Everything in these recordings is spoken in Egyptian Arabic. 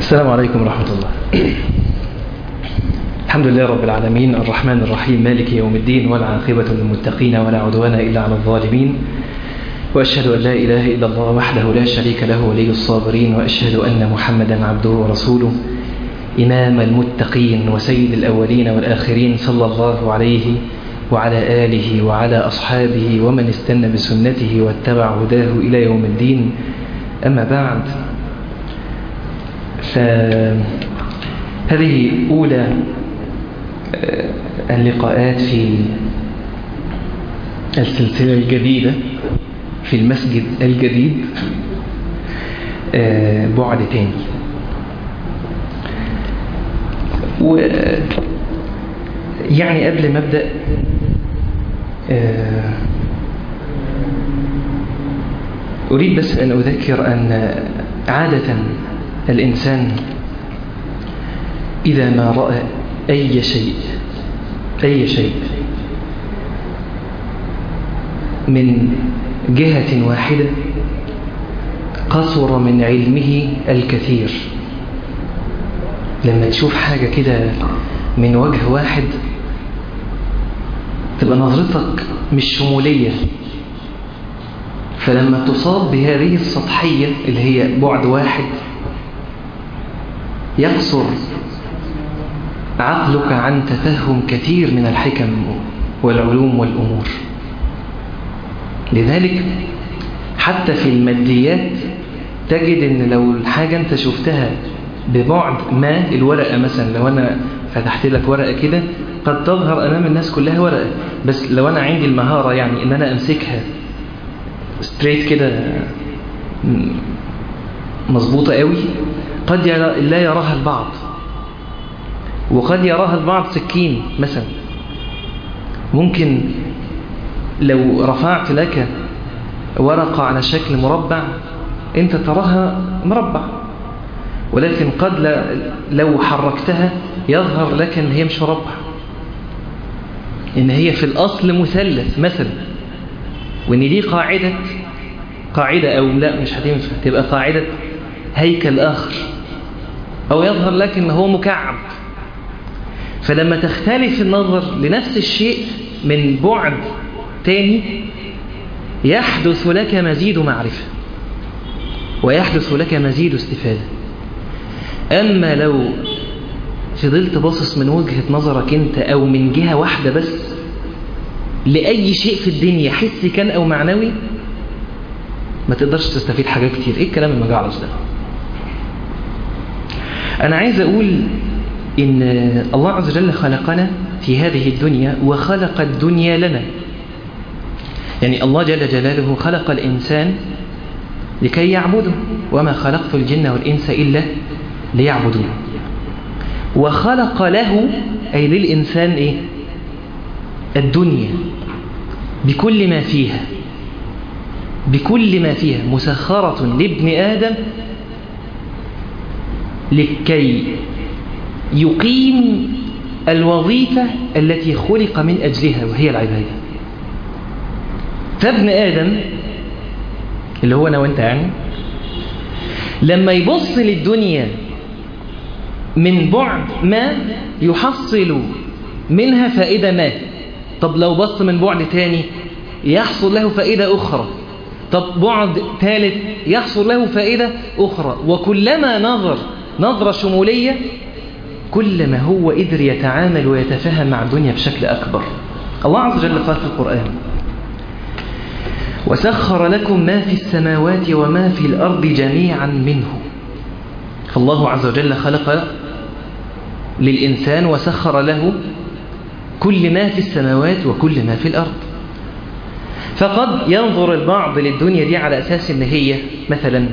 السلام عليكم ورحمة الله الحمد لله رب العالمين الرحمن الرحيم مالك يوم الدين والعاقبة للمتقين ولا عدوان إلا على الظالمين وأشهد أن لا إله إلا الله وحده لا شريك له ولي الصابرين وأشهد أن محمدا عبده ورسوله إمام المتقين وسيد الأولين والآخرين صلى الله عليه وعلى آله وعلى أصحابه ومن استنى بسنته واتبع هداه إلى يوم الدين أما بعد فهذه أولى اللقاءات في السلسلة الجديدة في المسجد الجديد بعد تاني و يعني قبل ما ابدا اريد بس ان اذكر ان عاده الانسان اذا ما راى اي شيء اي شيء من جهه واحده قصر من علمه الكثير لما تشوف حاجة كده من وجه واحد تبقى نظرتك مش شمولية فلما تصاب بهذه السطحية اللي هي بعد واحد يقصر عقلك عن تفهم كثير من الحكم والعلوم والأمور لذلك حتى في الماديات تجد ان لو الحاجة انت شفتها ببعد ما الورقة مثلا لو أنا فتحت لك ورقة كده قد تظهر أمام الناس كلها ورقة بس لو أنا عندي المهارة يعني إن أنا أمسكها ستريت كده مظبوطة قوي قد لا يراها البعض وقد يراها البعض سكين مثلا ممكن لو رفعت لك ورقة على شكل مربع انت تراها مربع ولكن قد لو حركتها يظهر لك ان هي مش مربع ان هي في الاصل مثلث مثلا وان دي قاعدة قاعدة او لا مش هتنفع تبقى قاعدة هيكل اخر او يظهر لك ان هو مكعب فلما تختلف النظر لنفس الشيء من بعد تاني يحدث لك مزيد معرفة ويحدث لك مزيد استفادة أما لو فضلت باصص من وجهة نظرك أنت أو من جهة واحدة بس لأي شيء في الدنيا حسي كان أو معنوي ما تقدرش تستفيد حاجات كتير إيه الكلام المجعلص ده أنا عايز أقول إن الله عز وجل خلقنا في هذه الدنيا وخلق الدنيا لنا يعني الله جل جلاله خلق الإنسان لكي يعبده وما خلقت الجن والإنس إلا ليعبدون وخلق له أي للإنسان إيه؟ الدنيا بكل ما فيها بكل ما فيها مسخرة لابن آدم لكي يقيم الوظيفة التي خلق من أجلها وهي العبادة فابن آدم اللي هو أنا وأنت يعني لما يبص للدنيا من بعد ما يحصل منها فائدة ما طب لو بص من بعد تاني يحصل له فائدة أخرى طب بعد ثالث يحصل له فائدة أخرى وكلما نظر نظرة شمولية كلما هو قدر يتعامل ويتفاهم مع الدنيا بشكل أكبر الله عز وجل قال في القرآن وسخر لكم ما في السماوات وما في الأرض جميعا منه فالله عز وجل خلق للإنسان وسخر له كل ما في السماوات وكل ما في الأرض فقد ينظر البعض للدنيا دي على أساس إن هي مثلا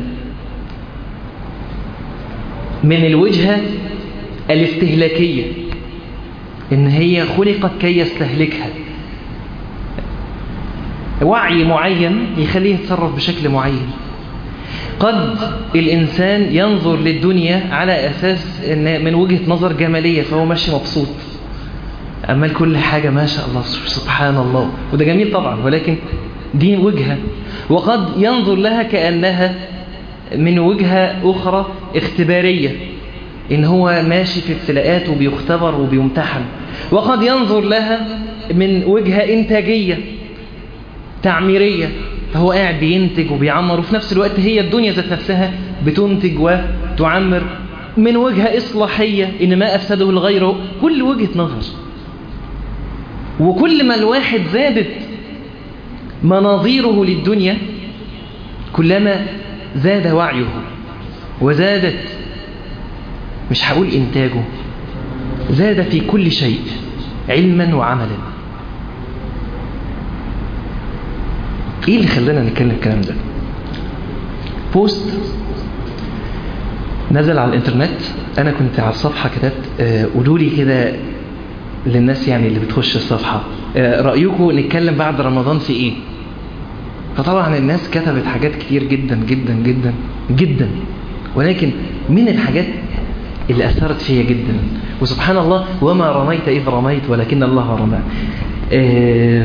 من الوجهة الاستهلاكية إن هي خلقت كي يستهلكها وعي معين يخليه يتصرف بشكل معين قد الإنسان ينظر للدنيا على أساس إن من وجهة نظر جمالية فهو ماشي مبسوط أما كل حاجة ما شاء الله سبحان الله وده جميل طبعا ولكن دي وجهة وقد ينظر لها كأنها من وجهة أخرى اختبارية إن هو ماشي في ابتلاءات وبيختبر وبيمتحن وقد ينظر لها من وجهة إنتاجية تعميرية فهو قاعد بينتج وبيعمر وفي نفس الوقت هي الدنيا ذات نفسها بتنتج وتعمر من وجهة إصلاحية إن ما أفسده الغير كل وجهة نظر وكل ما الواحد زادت مناظيره للدنيا كلما زاد وعيه وزادت مش هقول إنتاجه زاد في كل شيء علما وعملا ايه اللي خلانا نتكلم الكلام ده بوست نزل على الانترنت انا كنت على الصفحه كتبت قولوا لي كده للناس يعني اللي بتخش الصفحه آه رايكم نتكلم بعد رمضان في ايه فطبعا الناس كتبت حاجات كتير جدا جدا جدا جدا ولكن من الحاجات اللي أثرت فيا جدا وسبحان الله وما رميت إذ رميت ولكن الله رمى آه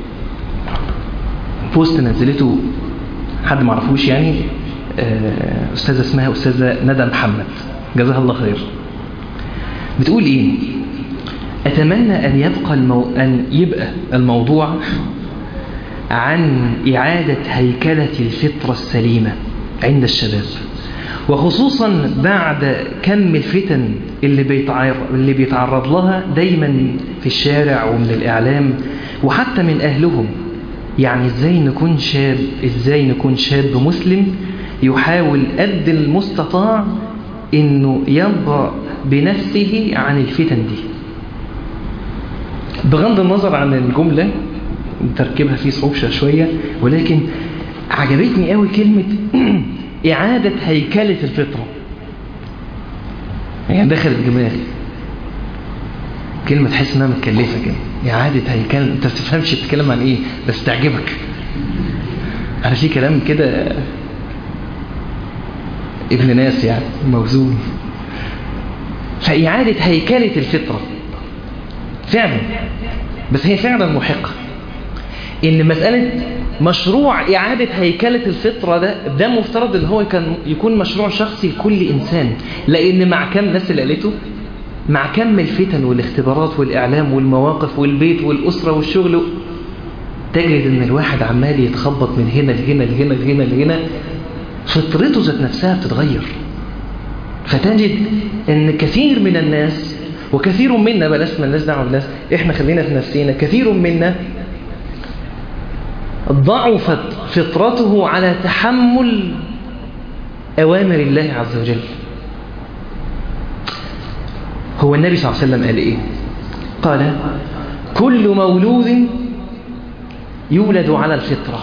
بوست نزلته حد ما عرفوش يعني آه أستاذة اسمها أستاذة ندى محمد جزاها الله خير بتقول إيه أتمنى أن يبقى المو... أن يبقى الموضوع عن إعادة هيكلة الفطرة السليمة عند الشباب وخصوصا بعد كم الفتن اللي بيتعرض, اللي بيتعرض لها دايما في الشارع ومن الإعلام وحتى من أهلهم يعني ازاي نكون شاب ازاي نكون شاب مسلم يحاول قد المستطاع انه ينبع بنفسه عن الفتن دي بغض النظر عن الجملة تركيبها فيه صعوبة شوية ولكن عجبتني قوي كلمة إعادة هيكلة الفطرة يعني دخلت دماغي كلمة تحس انها متكلفة كده إعادة هيكلة انت ما تفهمش بتتكلم عن ايه بس تعجبك انا في كلام كده ابن ناس يعني موزون فإعادة هيكلة الفطرة فعلا بس هي فعلا محقة ان مسألة مشروع إعادة هيكلة الفطرة ده ده مفترض ان هو كان يكون مشروع شخصي لكل إنسان لأن مع كم الناس اللي قالته مع كم الفتن والاختبارات والإعلام والمواقف والبيت والأسرة والشغل تجد ان الواحد عمال يتخبط من هنا لهنا لهنا لهنا لهنا فطرته ذات نفسها بتتغير فتجد ان كثير من الناس وكثير منا بلاش مالناش دعوه بالناس احنا خلينا في نفسينا كثير منا ضعفت فطرته على تحمل أوامر الله عز وجل هو النبي صلى الله عليه وسلم قال إيه قال كل مولود يولد على الفطرة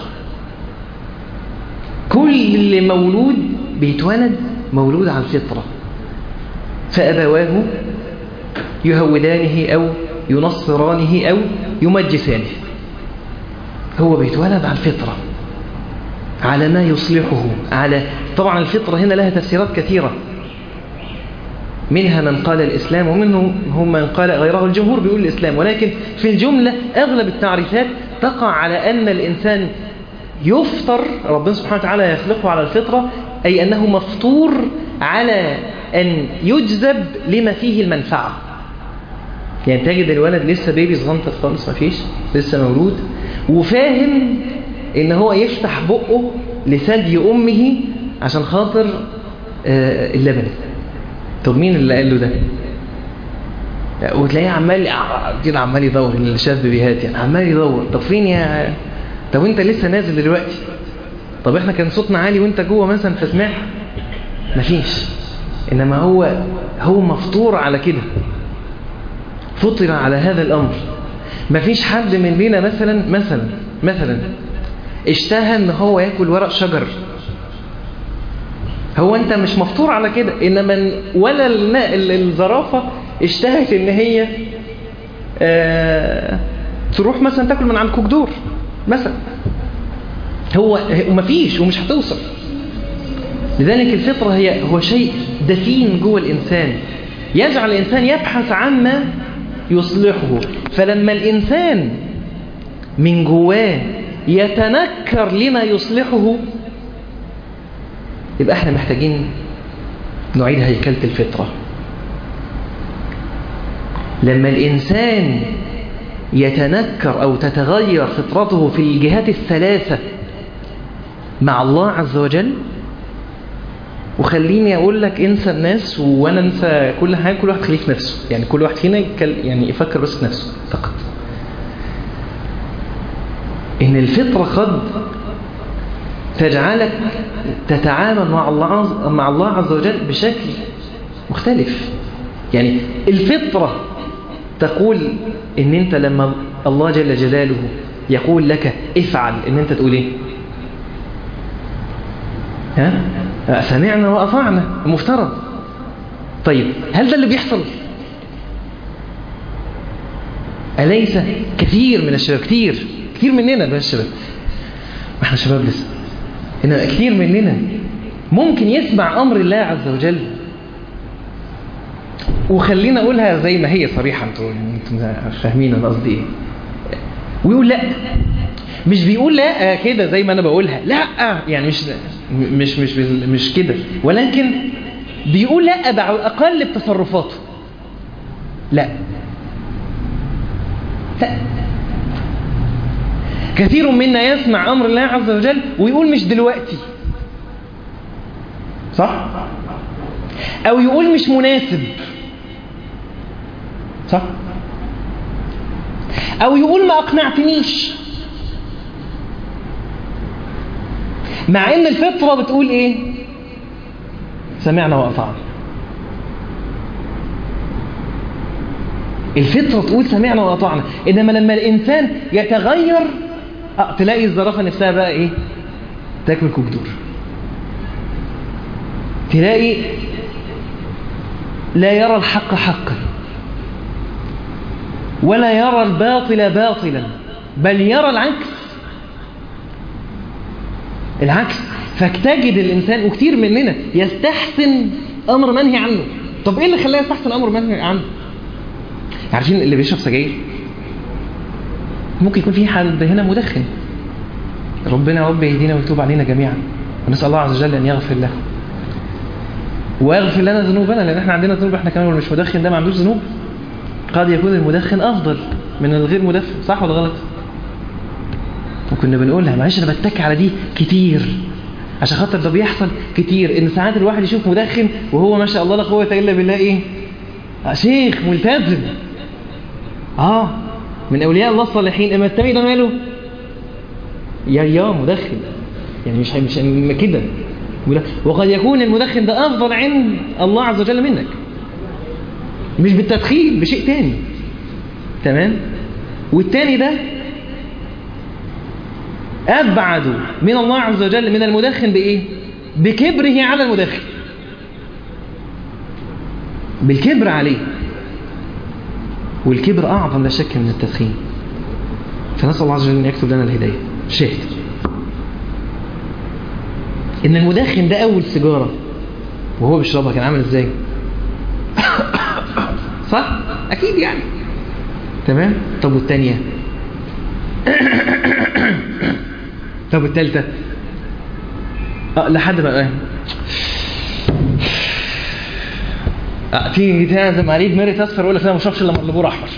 كل مولود بيتولد مولود على الفطرة فأبواه يهودانه أو ينصرانه أو يمجسانه هو بيتولد على الفطرة على ما يصلحه على طبعا الفطرة هنا لها تفسيرات كثيرة منها من قال الإسلام ومنهم هم من قال غيره الجمهور بيقول الإسلام ولكن في الجملة أغلب التعريفات تقع على أن الإنسان يفطر ربنا سبحانه وتعالى يخلقه على الفطرة أي أنه مفطور على أن يجذب لما فيه المنفعة يعني تجد الولد لسه بيبي صغنطر خالص ما فيش لسه مولود وفاهم ان هو يفتح بقه لثدي امه عشان خاطر آه اللبن طب مين اللي قال له ده وتلاقيه عمال كده عمال يدور الشاب بيهات يعني عمال يدور طب فين يا طب انت لسه نازل دلوقتي طب احنا كان صوتنا عالي وانت جوه مثلا فسمعت مفيش انما هو هو مفطور على كده فطر على هذا الامر مفيش حد مننا مثلا مثلا مثلا اشتهى ان هو ياكل ورق شجر هو انت مش مفطور على كده انما ولا الزرافة اشتهت ان هي اه تروح مثلا تاكل من عند كوكدور مثلا هو ومفيش ومش هتوصل لذلك الفطرة هي هو شيء دفين جوه الإنسان يجعل الإنسان يبحث عما يصلحه فلما الإنسان من جواه يتنكر لما يصلحه يبقى احنا محتاجين نعيد هيكلة الفطرة لما الإنسان يتنكر أو تتغير فطرته في الجهات الثلاثة مع الله عز وجل وخليني أقول لك انسى الناس وأنا انسى كل حاجة كل واحد خليه في نفسه يعني كل واحد فينا يعني يفكر بس في نفسه فقط إن الفطرة قد تجعلك تتعامل مع الله مع الله عز وجل بشكل مختلف يعني الفطرة تقول ان انت لما الله جل جلاله يقول لك افعل ان انت تقول ايه ها سمعنا واطعنا المفترض طيب هل ده اللي بيحصل أليس كثير من الشباب كثير كثير مننا ده الشباب ما احنا شباب لسه إن كثير مننا ممكن يسمع أمر الله عز وجل وخلينا أقولها زي ما هي صريحة انتوا انتوا فاهمين أنا قصدي إيه ويقول لا مش بيقول لا كده زي ما أنا بقولها لا يعني مش مش مش مش كده ولكن بيقول لا على الأقل بتصرفاته لا لا كثير منا يسمع أمر الله عز وجل ويقول مش دلوقتي صح؟ أو يقول مش مناسب صح؟ أو يقول ما أقنعتنيش مع إن الفطرة بتقول إيه؟ سمعنا وأطعنا الفطرة تقول سمعنا وأطعنا إنما لما الإنسان يتغير أه تلاقي الزرافة نفسها بقى إيه تاكل كبدور تلاقي لا يرى الحق حقا ولا يرى الباطل باطلا بل يرى العكس العكس فتجد الإنسان وكثير مننا يستحسن أمر منهي عنه طب إيه اللي خلاه يستحسن أمر منهي عنه عارفين اللي بيشرب سجاير ممكن يكون في حد هنا مدخن ربنا يا رب يهدينا ويتوب علينا جميعا ونسأل الله عز وجل أن يغفر له ويغفر لنا ذنوبنا لأن احنا عندنا ذنوب احنا كمان واللي مش مدخن ده ما عندوش ذنوب قد يكون المدخن أفضل من الغير مدخن صح ولا غلط وكنا بنقولها معلش أنا بتك على دي كتير عشان خاطر ده بيحصل كتير ان ساعات الواحد يشوف مدخن وهو ما شاء الله لا قوه الا بالله ايه شيخ ملتزم اه من اولياء الله الصالحين اما التاني ده ماله يا يا مدخن يعني مش مش كده وقد يكون المدخن ده افضل عند الله عز وجل منك مش بالتدخين بشيء تاني تمام والتاني ده أبعد من الله عز وجل من المدخن بإيه؟ بكبره على المدخن بالكبر عليه والكبر أعظم لا شك من التدخين فنسأل الله عز وجل أن يكتب لنا الهداية شاهد إن المدخن ده أول سيجارة وهو بيشربها كان عامل إزاي؟ صح؟ أكيد يعني تمام؟ طب والتانية؟ طب الثالثة أه لحد ما ايه أه تيجي تهزم عليه دماغي تصفر يقول لك انا ما بشربش الا مطلبور احمر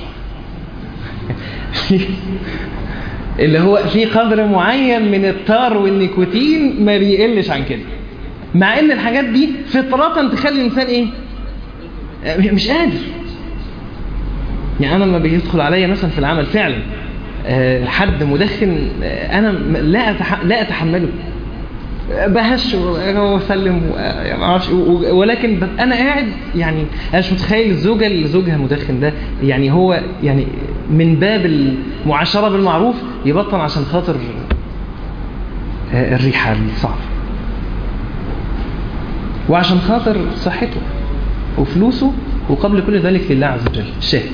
اللي هو في قدر معين من التار والنيكوتين ما بيقلش عن كده مع ان الحاجات دي فطرة تخلي الانسان ايه مش قادر يعني انا لما بيدخل عليا مثلا في العمل فعلا حد مدخن انا لا لا اتحمله بهش واسلم ما اعرفش ولكن انا قاعد يعني انا مش متخيل الزوجه اللي زوجها مدخن ده يعني هو يعني من باب المعاشره بالمعروف يبطل عشان خاطر الريحه الصعبه وعشان خاطر صحته وفلوسه وقبل كل ذلك لله عز وجل الشاهد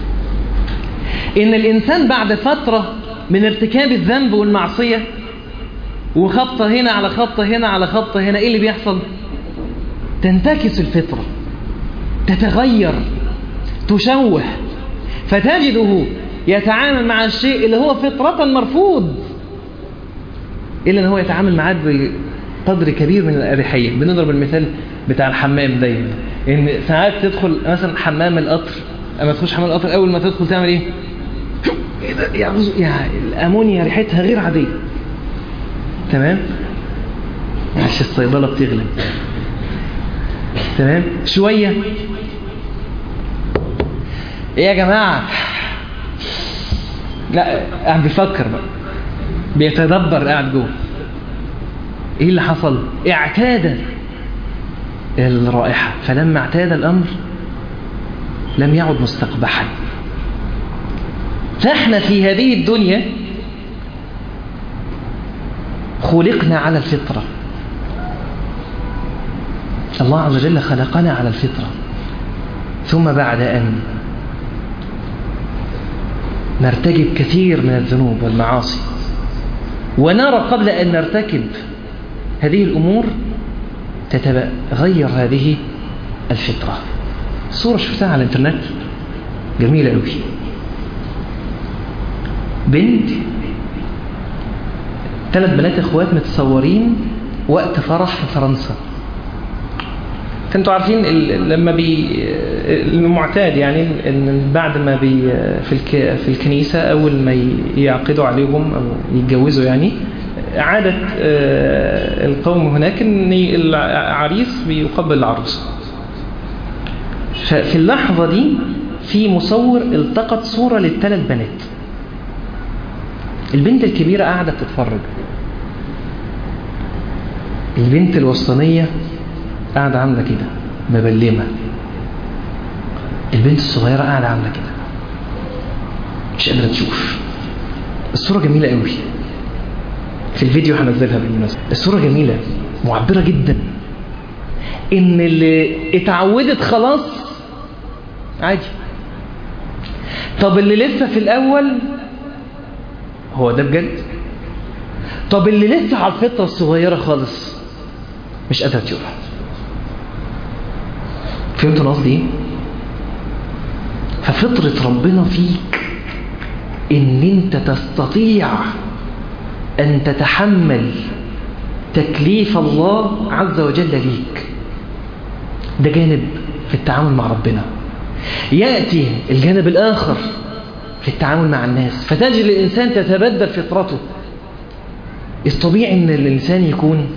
إن الإنسان بعد فترة من ارتكاب الذنب والمعصية وخبطة هنا على خبطة هنا على خبطة هنا إيه اللي بيحصل تنتكس الفطرة تتغير تشوه فتجده يتعامل مع الشيء اللي هو فطرة مرفوض إلا أن هو يتعامل معاه بقدر كبير من الأريحية بنضرب المثال بتاع الحمام دايما إن ساعات تدخل مثلا حمام القطر اما تخش حمام القطر اول ما تدخل تعمل ايه ايه ده يعني يعني الامونيا ريحتها غير عاديه تمام عشان الصيدله بتغلب تمام شويه ايه يا جماعه لا قاعد بيفكر بقى بيتدبر قاعد جوه ايه اللي حصل اعتاد الرائحة فلما اعتاد الأمر لم يعد مستقبحا فاحنا في هذه الدنيا خلقنا على الفطرة الله عز وجل خلقنا على الفطرة ثم بعد أن نرتكب كثير من الذنوب والمعاصي ونرى قبل أن نرتكب هذه الأمور تتغير هذه الفطرة صورة شفتها على الانترنت جميلة قوي بنت ثلاث بنات اخوات متصورين وقت فرح في فرنسا انتوا عارفين لما بي المعتاد يعني ان بعد ما بي في الك في الكنيسه اول ما يعقدوا عليهم او يتجوزوا يعني عادة القوم هناك ان العريس بيقبل العروسة ففي اللحظة دي في مصور التقط صورة للثلاث بنات البنت الكبيرة قاعدة بتتفرج البنت الوسطانية قاعدة عاملة كده مبلمة البنت الصغيرة قاعدة عاملة كده مش قادرة تشوف الصورة جميلة قوي في الفيديو هنزلها بالمناسبة الصورة جميلة معبرة جدا ان اللي اتعودت خلاص عادي طب اللي لسه في الاول هو ده بجد طب اللي لسه على الفطرة الصغيرة خالص مش قادرة تشوفها فهمتوا قصدي ايه ففطرة ربنا فيك ان انت تستطيع أن تتحمل تكليف الله عز وجل ليك ده جانب في التعامل مع ربنا يأتي الجانب الآخر في التعامل مع الناس فتجد الإنسان تتبدل فطرته الطبيعي أن الإنسان يكون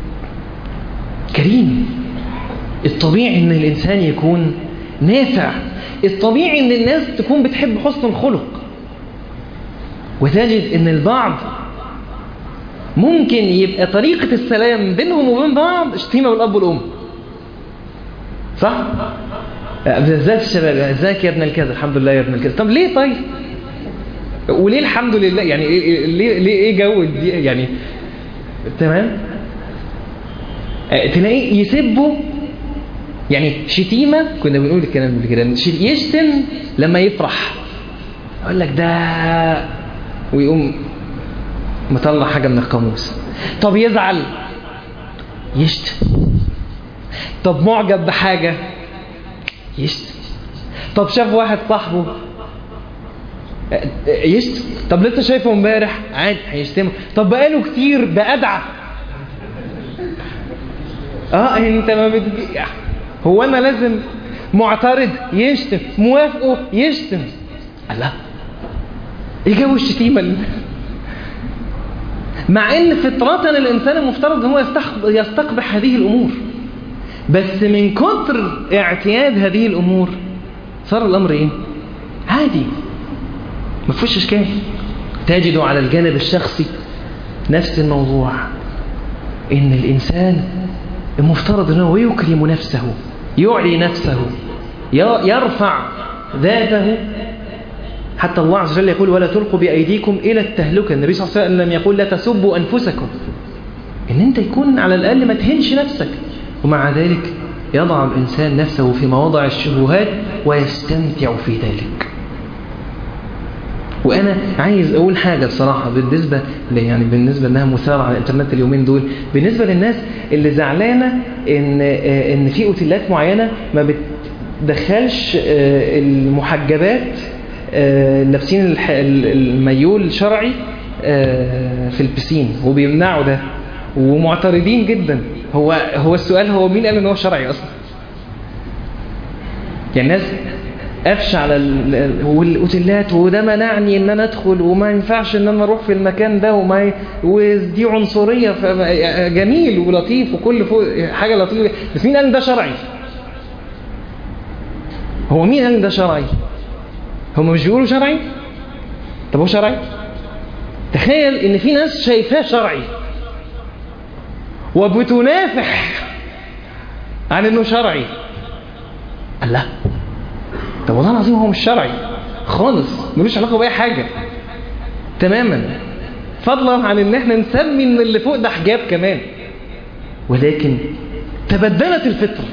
كريم الطبيعي أن الإنسان يكون نافع الطبيعي أن الناس تكون بتحب حسن الخلق وتجد أن البعض ممكن يبقى طريقة السلام بينهم وبين بعض شتيمة بالأب والأم صح؟ بالذات الشباب ازيك يا ابن الكذا الحمد لله يا ابن الكذا طب ليه طيب؟ وليه الحمد لله يعني ليه ليه ايه جو دي يعني تمام؟ تلاقيه يسبوا يعني شتيمة كنا بنقول الكلام قبل كده يشتم لما يفرح يقول لك ده ويقوم مطلع حاجة من القاموس طب يزعل يشتم طب معجب بحاجة يشتم طب شاف واحد صاحبه يشتم طب لسه شايفه امبارح عادي هيشتمه طب بقاله كتير بأدعى اه انت ما بتجي هو انا لازم معترض يشتم موافقه يشتم الله ايه جو الشتيمه اللي مع ان فطرة الانسان المفترض ان هو يستقبح هذه الامور بس من كتر اعتياد هذه الامور صار الامر ايه عادي ما فيهوش اشكال تجد على الجانب الشخصي نفس الموضوع ان الانسان المفترض ان هو يكرم نفسه يعلي نفسه يرفع ذاته حتى الله عز وجل يقول ولا تلقوا بأيديكم إلى التهلكة النبي صلى الله عليه وسلم يقول لا تسبوا أنفسكم إن أنت يكون على الأقل ما تهنش نفسك ومع ذلك يضع الإنسان نفسه في مواضع الشبهات ويستمتع في ذلك وأنا عايز أقول حاجة بصراحة بالنسبة يعني بالنسبة أنها مثارة على الإنترنت اليومين دول بالنسبة للناس اللي زعلانة إن إن في أوتيلات معينة ما بتدخلش المحجبات لابسين المايول الشرعي في البسين وبيمنعوا ده ومعترضين جدا هو هو السؤال هو مين قال ان هو شرعي اصلا يعني الناس قفش على والاوتيلات وده منعني ان انا ادخل وما ينفعش ان انا اروح في المكان ده وما ي... ودي عنصريه جميل ولطيف وكل فوق حاجه لطيفه بس مين قال ده شرعي هو مين قال ده شرعي هم مش بيقولوا شرعي طب هو شرعي تخيل ان في ناس شايفاه شرعي وبتنافح عن انه شرعي الله طب والله العظيم هو مش شرعي خالص ملوش علاقه باي حاجه تماما فضلا عن ان احنا نسمي ان اللي فوق ده حجاب كمان ولكن تبدلت الفطره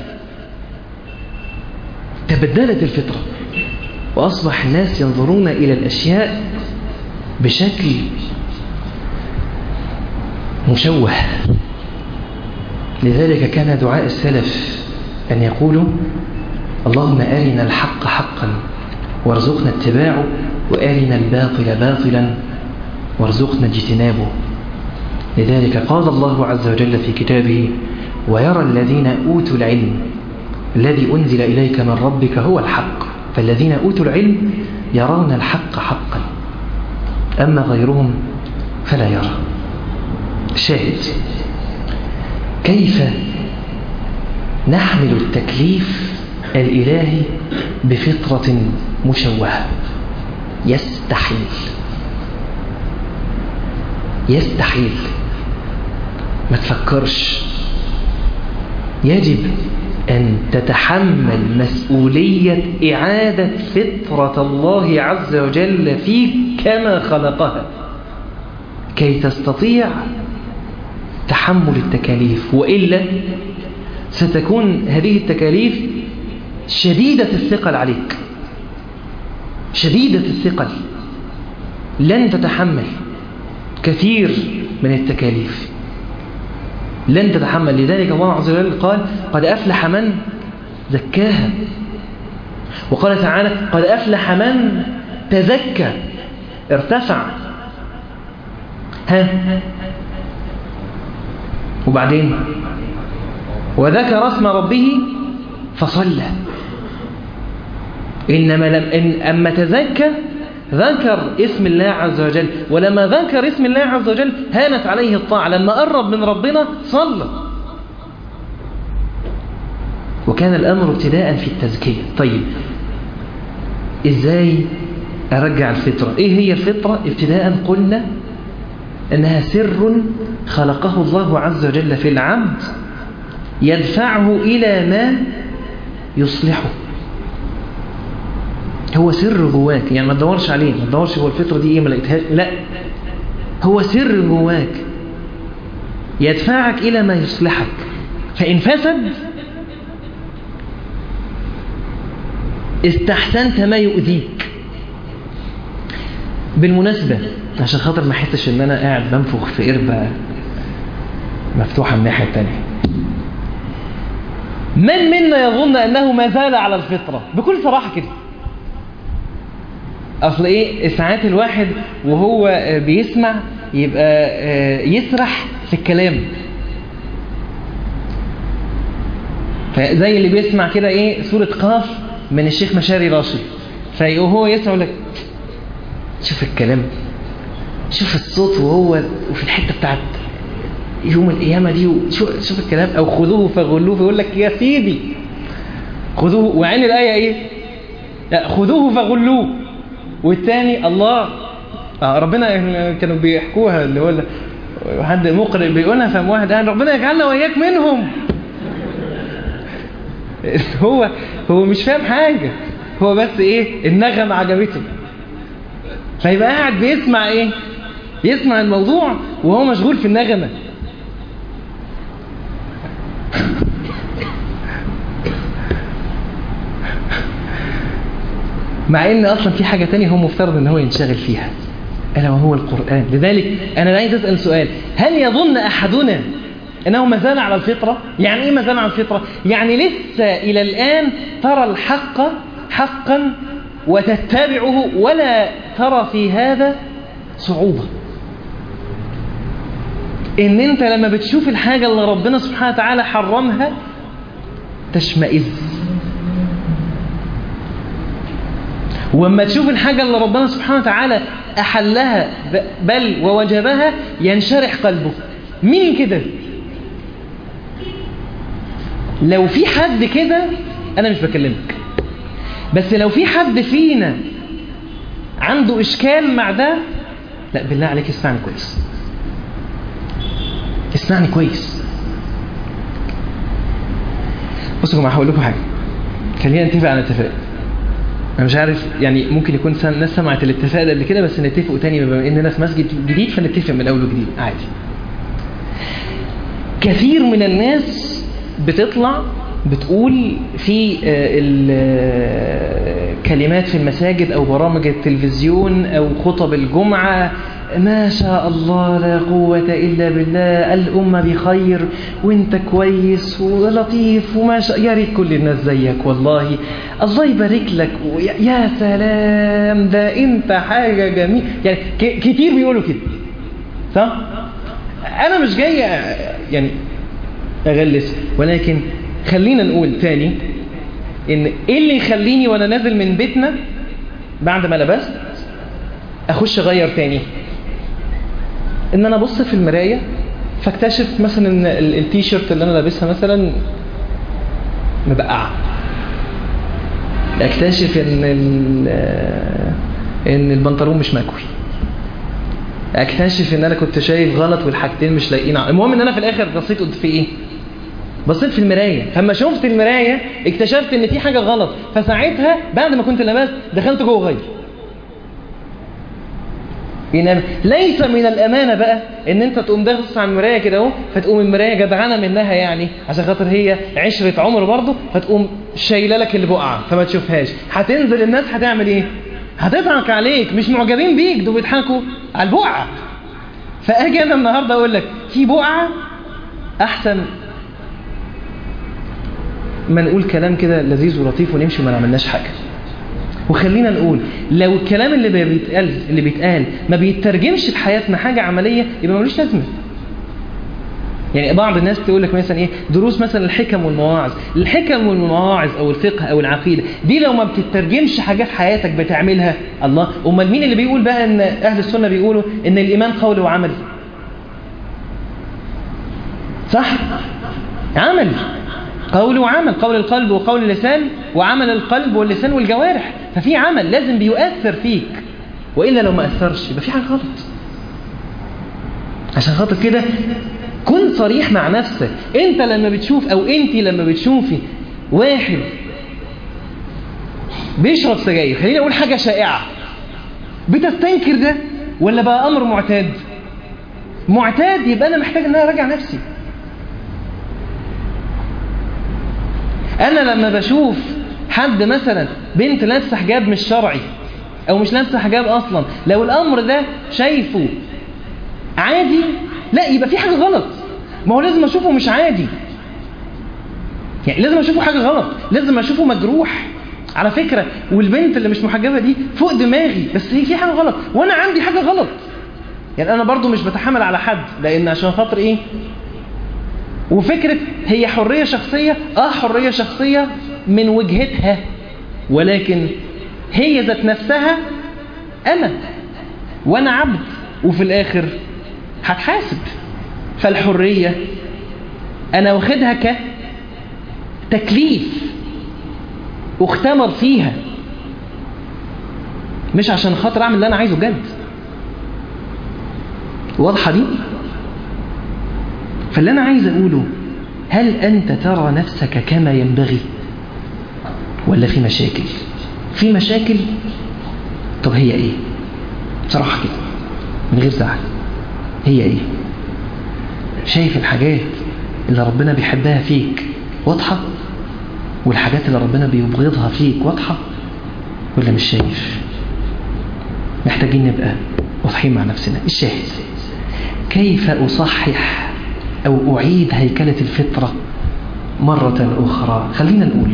تبدلت الفطره واصبح الناس ينظرون الى الاشياء بشكل مشوه لذلك كان دعاء السلف أن يقولوا اللهم أرنا الحق حقا وارزقنا اتباعه وأرنا الباطل باطلا وارزقنا اجتنابه لذلك قال الله عز وجل في كتابه ويرى الذين أوتوا العلم الذي أنزل إليك من ربك هو الحق فالذين أوتوا العلم يرون الحق حقا أما غيرهم فلا يرى شاهد كيف نحمل التكليف الإلهي بفطرة مشوهة يستحيل يستحيل ما تفكرش يجب أن تتحمل مسؤولية إعادة فطرة الله عز وجل فيك كما خلقها كي تستطيع تحمل التكاليف وإلا ستكون هذه التكاليف شديدة الثقل عليك شديدة الثقل لن تتحمل كثير من التكاليف لن تتحمل لذلك الله عز وجل قال قد أفلح من زكاها وقال تعالى قد أفلح من تزكى ارتفع ها وبعدين وذكر اسم ربه فصلى إنما لم إن أما تزكى ذكر اسم الله عز وجل ولما ذكر اسم الله عز وجل هانت عليه الطاعة لما قرب من ربنا صلى وكان الأمر ابتداء في التزكية طيب إزاي أرجع الفطرة إيه هي الفطرة ابتداء قلنا أنها سر خلقه الله عز وجل في العبد يدفعه إلى ما يصلحه هو سر جواك يعني ما تدورش عليه ما تدورش هو الفطرة دي ايه ما لقيتهاش لا هو سر جواك يدفعك إلى ما يصلحك فإن فسد استحسنت ما يؤذيك بالمناسبة عشان خاطر ما احسش ان انا قاعد بنفخ في قربة مفتوحة من الناحية التانية من منا يظن انه ما زال على الفطرة بكل صراحة كده اصل ايه ساعات الواحد وهو بيسمع يبقى يسرح في الكلام زي اللي بيسمع كده ايه سورة قاف من الشيخ مشاري راشد فهو يسمع لك شوف الكلام شوف الصوت وهو وفي الحتة بتاعت يوم القيامة دي شوف, شوف الكلام أو خذوه فغلوه فيقول لك يا سيدي خذوه وعين الآية إيه لا خذوه فغلوه والتاني الله آه ربنا كانوا بيحكوها اللي هو حد مقرئ بيقولها فهم واحد قال ربنا يجعلنا وإياك منهم هو هو مش فاهم حاجة هو بس ايه النغمة عجبته فيبقى قاعد بيسمع ايه يسمع الموضوع وهو مشغول في النغمة مع ان اصلا في حاجة تانية هو مفترض ان هو ينشغل فيها الا وهو القرآن لذلك انا عايز اسأل سؤال هل يظن احدنا انه ما زال على الفطرة يعني ايه ما زال على الفطرة يعني لسه الى الان ترى الحق حقا وتتبعه ولا ترى في هذا صعوبة ان انت لما بتشوف الحاجة اللي ربنا سبحانه وتعالى حرمها تشمئز واما تشوف الحاجة اللي ربنا سبحانه وتعالى أحلها بل ووجبها ينشرح قلبه مين كده لو في حد كده أنا مش بكلمك بس لو في حد فينا عنده إشكال مع ده لا بالله عليك اسمعني كويس اسمعني كويس بصوا يا جماعه هقول لكم حاجه خلينا نتفق على اتفاق انا مش عارف يعني ممكن يكون الناس سمعت الاتفاق ده قبل كده بس نتفقوا تاني بما اننا في مسجد جديد فنتفق من اول وجديد عادي كثير من الناس بتطلع بتقول في الكلمات في المساجد او برامج التلفزيون او خطب الجمعه ما شاء الله لا قوة إلا بالله الأمة بخير وانت كويس ولطيف وما شاء يا ريت كل الناس زيك والله الله يبارك لك يا سلام ده انت حاجة جميلة يعني كتير بيقولوا كده صح؟ أنا مش جاي يعني أغلس ولكن خلينا نقول تاني إن إيه اللي يخليني وأنا نازل من بيتنا بعد ما لبست أخش أغير تاني ان انا ابص في المرايه فاكتشف مثلا ان التيشيرت اللي انا لابسها مثلا مبقعه اكتشف ان ان البنطلون مش مكوي اكتشف ان انا كنت شايف غلط والحاجتين مش لايقين المهم ان انا في الاخر بصيت قلت في ايه بصيت في المرايه فلما شفت المرايه اكتشفت ان في حاجه غلط فساعتها بعد ما كنت لابست دخلت جوه غير إنما ليس من الأمانة بقى إن أنت تقوم داخل على المراية كده أهو فتقوم المراية جدعانة منها يعني عشان خاطر هي عشرة عمر برضه فتقوم شايلة لك اللي بقعة فما تشوفهاش هتنزل الناس هتعمل إيه؟ هتضحك عليك مش معجبين بيك دول بيضحكوا على البقعة فأجي أنا النهاردة أقول لك في بقعة أحسن ما نقول كلام كده لذيذ ولطيف ونمشي وما نعملناش حاجة وخلينا نقول لو الكلام اللي بيتقال اللي بيتقال ما بيترجمش في حياتنا حاجة عملية يبقى ملوش لازمة يعني بعض الناس تقول لك مثلا ايه دروس مثلا الحكم والمواعظ الحكم والمواعظ او الفقه او العقيده دي لو ما بتترجمش حاجات حياتك بتعملها الله امال مين اللي بيقول بقى ان اهل السنه بيقولوا ان الايمان قول وعمل صح عمل قول وعمل قول القلب وقول اللسان وعمل القلب واللسان والجوارح ففي عمل لازم بيؤثر فيك وإلا لو ما أثرش يبقى في حاجة غلط عشان خاطر كده كن صريح مع نفسك انت لما بتشوف او انت لما بتشوفي واحد بيشرب سجاير خليني اقول حاجة شائعة بتستنكر ده ولا بقى امر معتاد معتاد يبقى انا محتاج ان انا اراجع نفسي انا لما بشوف حد مثلا بنت لابسه حجاب مش شرعي او مش لابسه حجاب اصلا لو الامر ده شايفه عادي لا يبقى في حاجه غلط ما هو لازم اشوفه مش عادي يعني لازم اشوفه حاجه غلط لازم اشوفه مجروح على فكره والبنت اللي مش محجبه دي فوق دماغي بس هي في حاجه غلط وانا عندي حاجه غلط يعني انا برضو مش بتحمل على حد لان عشان خاطر ايه وفكرة هي حرية شخصية اه حرية شخصية من وجهتها ولكن هي ذات نفسها انا وانا عبد وفي الاخر هتحاسب فالحرية انا واخدها كتكليف اختمر فيها مش عشان خاطر اعمل اللي انا عايزه بجد واضحة دي فاللي أنا عايز أقوله هل أنت ترى نفسك كما ينبغي ولا في مشاكل في مشاكل طب هي إيه بصراحة كده من غير زعل هي إيه شايف الحاجات اللي ربنا بيحبها فيك واضحة والحاجات اللي ربنا بيبغضها فيك واضحة ولا مش شايف محتاجين نبقى واضحين مع نفسنا الشاهد كيف أصحح أو أعيد هيكلة الفطرة مرة أخرى خلينا نقول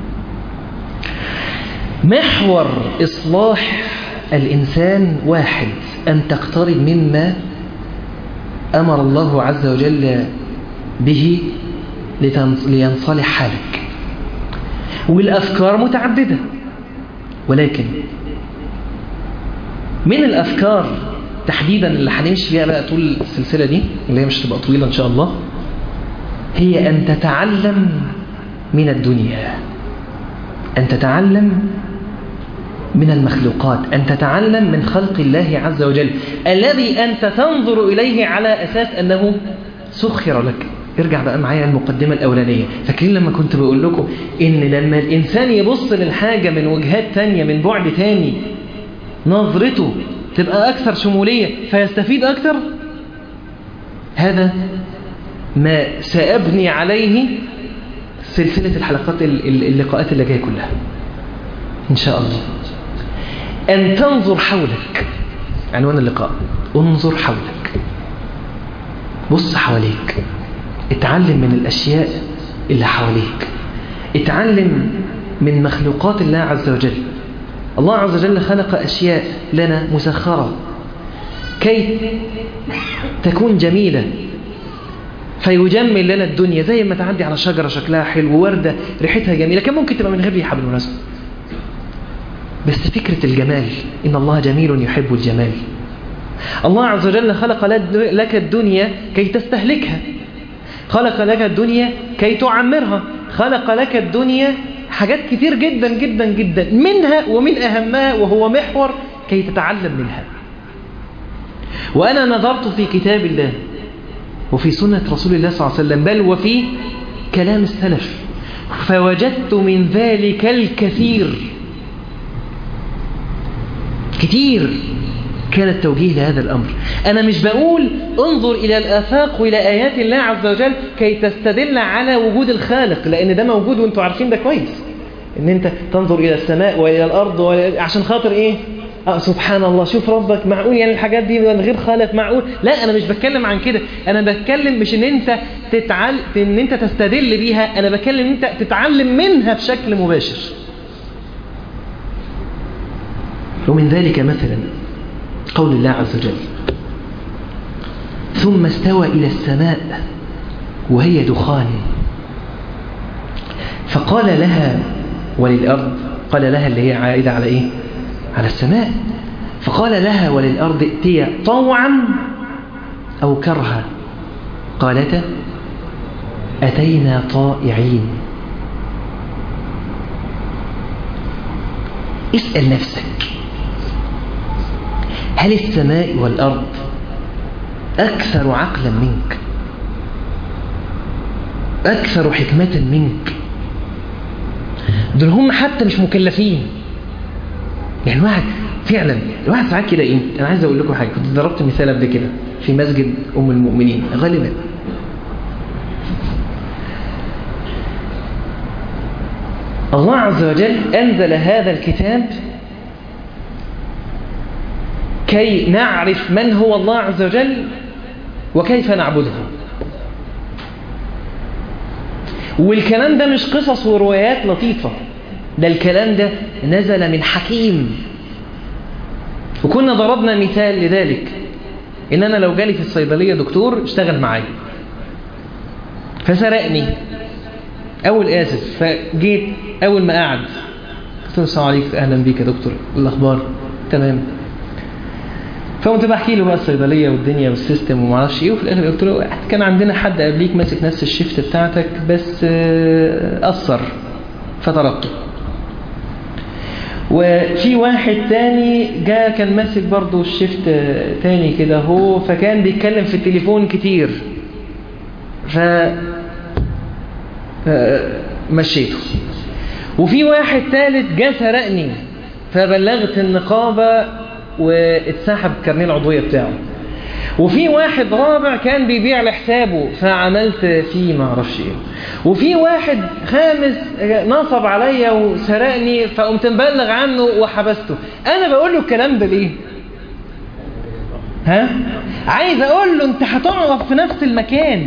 محور إصلاح الإنسان واحد أن تقترب مما أمر الله عز وجل به لينصلح حالك والأفكار متعددة ولكن من الأفكار تحديدا اللي هنمشي فيها بقى طول السلسلة دي اللي هي مش هتبقى طويلة إن شاء الله هي أن تتعلم من الدنيا أن تتعلم من المخلوقات أن تتعلم من خلق الله عز وجل الذي أنت تنظر إليه على أساس أنه سخر لك ارجع بقى معايا المقدمة الأولانية فاكرين لما كنت بقول لكم إن لما الإنسان يبص للحاجة من وجهات تانية من بعد تاني نظرته تبقى أكثر شمولية فيستفيد أكثر هذا ما سأبني عليه سلسلة الحلقات اللقاءات اللي جاية كلها إن شاء الله أن تنظر حولك عنوان اللقاء انظر حولك بص حواليك اتعلم من الأشياء اللي حواليك اتعلم من مخلوقات الله عز وجل الله عز وجل خلق أشياء لنا مسخرة كي تكون جميلة فيجمل لنا الدنيا زي ما تعدي على شجرة شكلها حلو ووردة ريحتها جميلة كان ممكن تبقى من غير ريحة بالمناسبة بس فكرة الجمال إن الله جميل يحب الجمال الله عز وجل خلق لك الدنيا كي تستهلكها خلق لك الدنيا كي تعمرها خلق لك الدنيا حاجات كتير جدا جدا جدا منها ومن أهمها وهو محور كي تتعلم منها وأنا نظرت في كتاب الله وفي سنة رسول الله صلى الله عليه وسلم بل وفي كلام السلف فوجدت من ذلك الكثير كتير كان التوجيه لهذا الأمر أنا مش بقول انظر إلى الآفاق وإلى آيات الله عز وجل كي تستدل على وجود الخالق لأن ده موجود وانتوا عارفين ده كويس ان انت تنظر إلى السماء وإلى الأرض وإلى... عشان خاطر إيه آه سبحان الله شوف ربك معقول يعني الحاجات دي من غير خالق معقول لا أنا مش بتكلم عن كده أنا بتكلم مش ان انت تتعل... ان انت تستدل بيها أنا بتكلم ان انت تتعلم منها بشكل مباشر ومن ذلك مثلا قول الله عز وجل ثم استوى إلى السماء وهي دخان فقال لها وللأرض قال لها اللي هي عائدة على إيه على السماء فقال لها وللأرض ائتيا طوعا أو كرها قالتا أتينا طائعين اسأل نفسك هل السماء والأرض أكثر عقلا منك أكثر حكمة منك دول هم حتى مش مكلفين يعني واحد فعلا الواحد ساعات كده ايه انا عايز اقول لكم حاجه كنت ضربت مثال قبل كده في مسجد ام المؤمنين غالبا الله عز وجل انزل هذا الكتاب كي نعرف من هو الله عز وجل وكيف نعبده والكلام ده مش قصص وروايات لطيفة ده الكلام ده نزل من حكيم وكنا ضربنا مثال لذلك إن أنا لو جالي في الصيدلية دكتور اشتغل معايا فسرقني أول آسف فجيت أول ما قعد قلت له السلام عليكم أهلا بيك يا دكتور الأخبار تمام فقمت بحكي له بقى الصيدليه والدنيا والسيستم وما اعرفش ايه وفي الاخر قلت له كان عندنا حد قبليك ماسك نفس الشيفت بتاعتك بس قصر فطردته وفي واحد تاني جاء كان ماسك برضه الشيفت تاني كده هو فكان بيتكلم في التليفون كتير ف مشيته وفي واحد تالت جاء سرقني فبلغت النقابة واتسحب الكارنيه العضوية بتاعه وفي واحد رابع كان بيبيع لحسابه فعملت فيه ما اعرفش ايه وفي واحد خامس نصب عليا وسرقني فقمت مبلغ عنه وحبسته انا بقول له الكلام ده ليه ها عايز اقول له انت هتقف في نفس المكان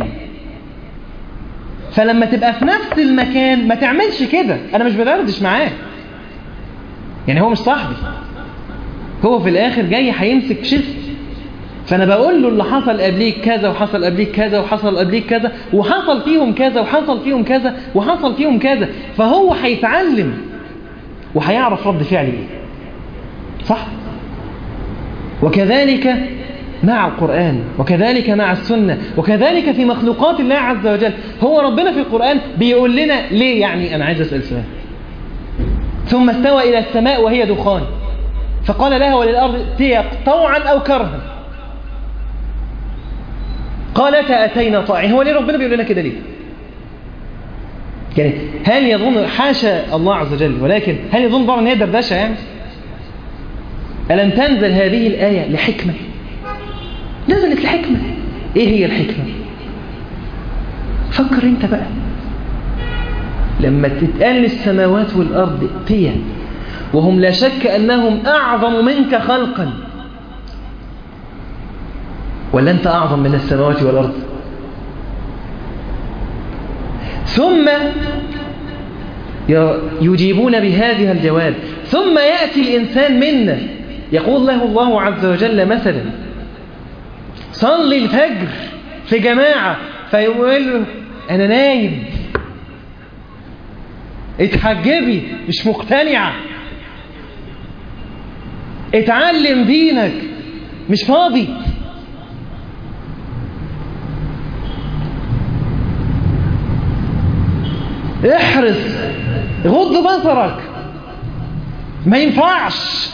فلما تبقى في نفس المكان ما تعملش كده انا مش بدردش معاه يعني هو مش صاحبي هو في الاخر جاي هيمسك شيفت فانا بقول له اللي حصل قبليك كذا وحصل قبليك كذا وحصل قبليك كذا وحصل فيهم كذا وحصل فيهم كذا وحصل فيهم كذا فهو هيتعلم وهيعرف رد فعلي ايه صح وكذلك مع القرآن وكذلك مع السنة وكذلك في مخلوقات الله عز وجل هو ربنا في القرآن بيقول لنا ليه يعني أنا عايز أسأل سؤال ثم استوى إلى السماء وهي دخان فقال لها وللأرض ائتيا طوعا أو كرها قالتا أتينا طائعين هو ليه ربنا بيقول لنا كده ليه يعني هل يظن حاشا الله عز وجل ولكن هل يظن بعض ان هي دردشه يعني ألم تنزل هذه الآية لحكمة نزلت لحكمة إيه هي الحكمة فكر أنت بقى لما تتقال السماوات والأرض ائتيا وهم لا شك أنهم أعظم منك خلقا ولا أنت أعظم من السماوات والأرض ثم يجيبون بهذه الجواب ثم يأتي الإنسان منا يقول له الله عز وجل مثلا صلي الفجر في جماعة فيقول له أنا نايم اتحجبي مش مقتنعة اتعلم دينك مش فاضي احرص غض بصرك ما ينفعش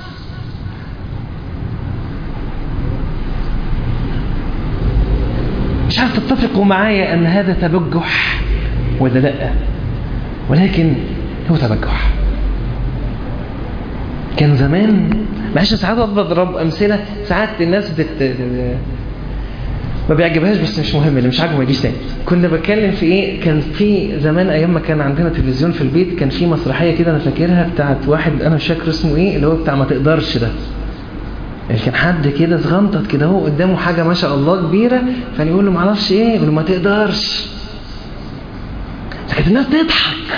مش عارف تتفقوا معايا ان هذا تبجح ولا لا ولكن هو تبجح كان زمان معلش ساعات بضرب امثله ساعات الناس بت ما بيعجبهاش بس مش مهم اللي مش عاجبه ما يجيش تاني كنا بتكلم في ايه كان في زمان ايام ما كان عندنا تلفزيون في البيت كان في مسرحيه كده انا فاكرها بتاعت واحد انا مش فاكر اسمه ايه اللي هو بتاع ما تقدرش ده يعني كان حد كده صغنطط كده هو قدامه حاجه ما شاء الله كبيره فكان يقول له ما اعرفش ايه يقول له ما تقدرش فكانت الناس تضحك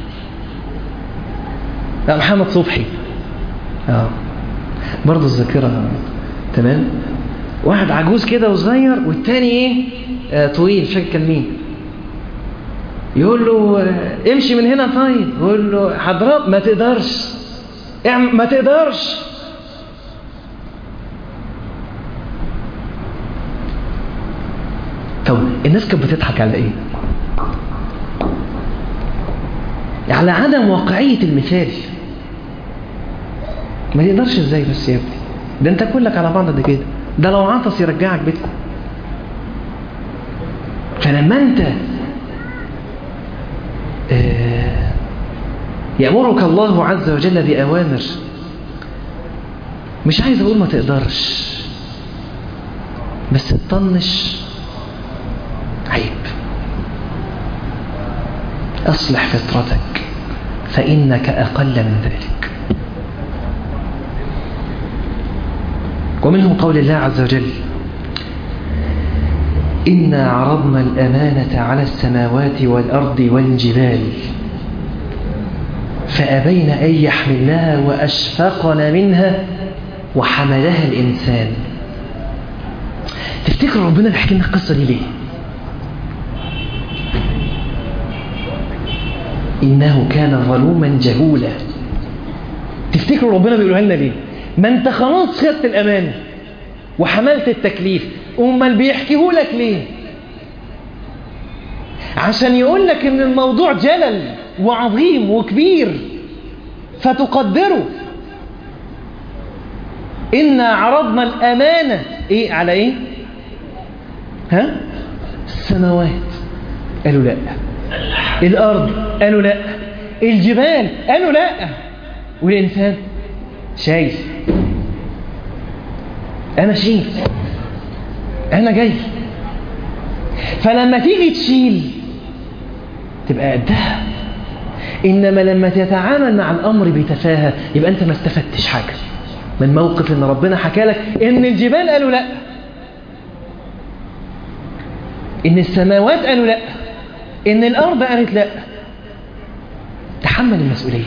لا محمد صبحي اه برضه الذاكره تمام واحد عجوز كده وصغير والتاني ايه آه طويل مش فاكر كان مين يقول له آه امشي من هنا طيب يقول له حضرات ما تقدرش ما تقدرش طب الناس كانت بتضحك على ايه على عدم واقعية المثال ما يقدرش ازاي بس يا ابني ده انت كلك على بعض ده كده ده لو عطس يرجعك بيتكم فلما انت آه يأمرك الله عز وجل بأوامر مش عايز أقول ما تقدرش بس تطنش عيب أصلح فطرتك فإنك أقل من ذلك ومنهم قول الله عز وجل إنا عرضنا الأمانة على السماوات والأرض والجبال فأبين أن يحملنها وأشفقن منها وحملها الإنسان تفتكر ربنا بيحكي لنا القصة دي ليه إنه كان ظلوما جهولا تفتكروا ربنا بيقولها لنا ليه ما انت خلاص خدت الأمانة وحملت التكليف امال بيحكيه لك ليه عشان يقول لك ان الموضوع جلل وعظيم وكبير فتقدره إنا عرضنا الأمانة إيه على إيه ها السماوات قالوا لا الأرض قالوا لا الجبال قالوا لا والإنسان شايل أنا شيل أنا جاي فلما تيجي تشيل تبقى قدها إنما لما تتعامل مع الأمر بتفاهة يبقى أنت ما استفدتش حاجة من موقف إن ربنا حكى لك إن الجبال قالوا لا إن السماوات قالوا لا إن الأرض قالت لا تحمل المسؤولية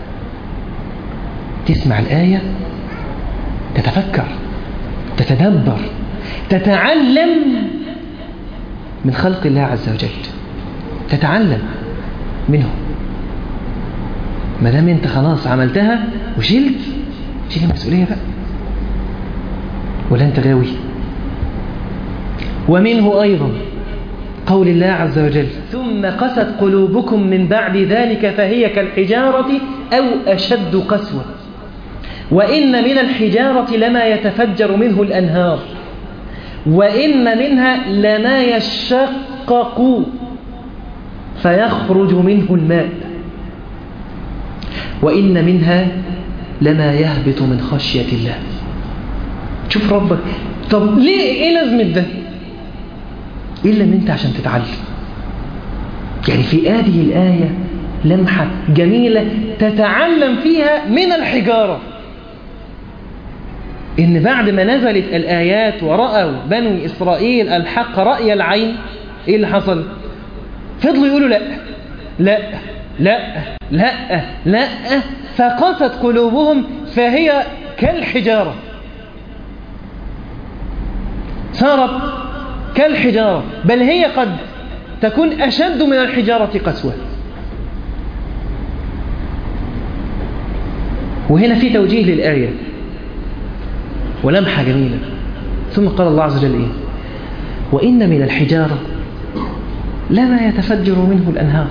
تسمع الآية تتفكر تتدبر تتعلم من خلق الله عز وجل تتعلم منه ما دام انت خلاص عملتها وشلت شيل المسؤولية بقى ولا أنت غاوي ومنه أيضا قول الله عز وجل ثم قست قلوبكم من بعد ذلك فهي كالحجارة أو أشد قسوة وإن من الحجارة لما يتفجر منه الأنهار وإن منها لما يشقق فيخرج منه الماء وإن منها لما يهبط من خشية الله شوف ربك طب ليه ايه لازمة ده إلا أن أنت عشان تتعلم يعني في هذه الآية لمحة جميلة تتعلم فيها من الحجارة إن بعد ما نزلت الآيات ورأوا بنو إسرائيل الحق رأي العين إيه اللي حصل فضلوا يقولوا لا لا لا لا لا فقست قلوبهم فهي كالحجارة صارت كالحجارة بل هي قد تكون أشد من الحجارة قسوة وهنا في توجيه للآية ولمحة جميلة ثم قال الله عز وجل إيه وإن من الحجارة لما يتفجر منه الأنهار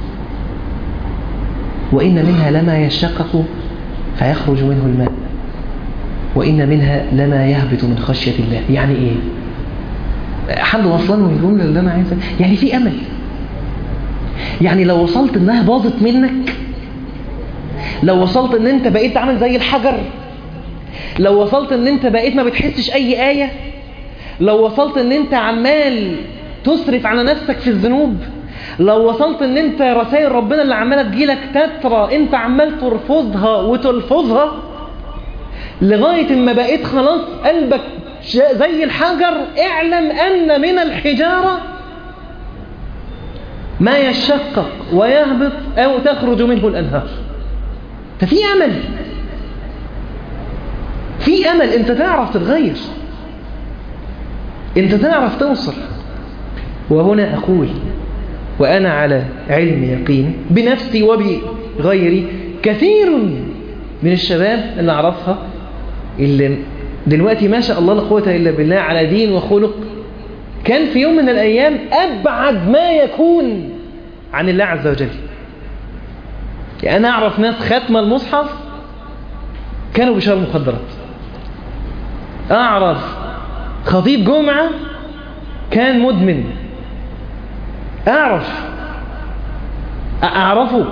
وإن منها لما يشقق فيخرج منه الماء وإن منها لما يهبط من خشية الله يعني إيه حد وصلني الجملة اللي أنا عايزها يعني في أمل يعني لو وصلت إنها باظت منك لو وصلت إن أنت بقيت عامل زي الحجر لو وصلت إن أنت بقيت ما بتحسش أي آية لو وصلت إن أنت عمال تصرف على نفسك في الذنوب لو وصلت ان انت رسائل ربنا اللي عماله تجيلك تترى انت عمال ترفضها وتلفظها لغايه ما بقيت خلاص قلبك زي الحجر اعلم ان من الحجاره ما يشقق ويهبط او تخرج منه الانهار ففي امل في امل انت تعرف تتغير انت تعرف توصل وهنا اقول وأنا على علم يقين بنفسي وبغيري كثير من الشباب اللي أعرفها اللي دلوقتي ما شاء الله لا قوة إلا بالله على دين وخلق كان في يوم من الأيام أبعد ما يكون عن الله عز وجل يعني أنا أعرف ناس ختم المصحف كانوا بشار مخدرات أعرف خطيب جمعة كان مدمن أعرف أعرفه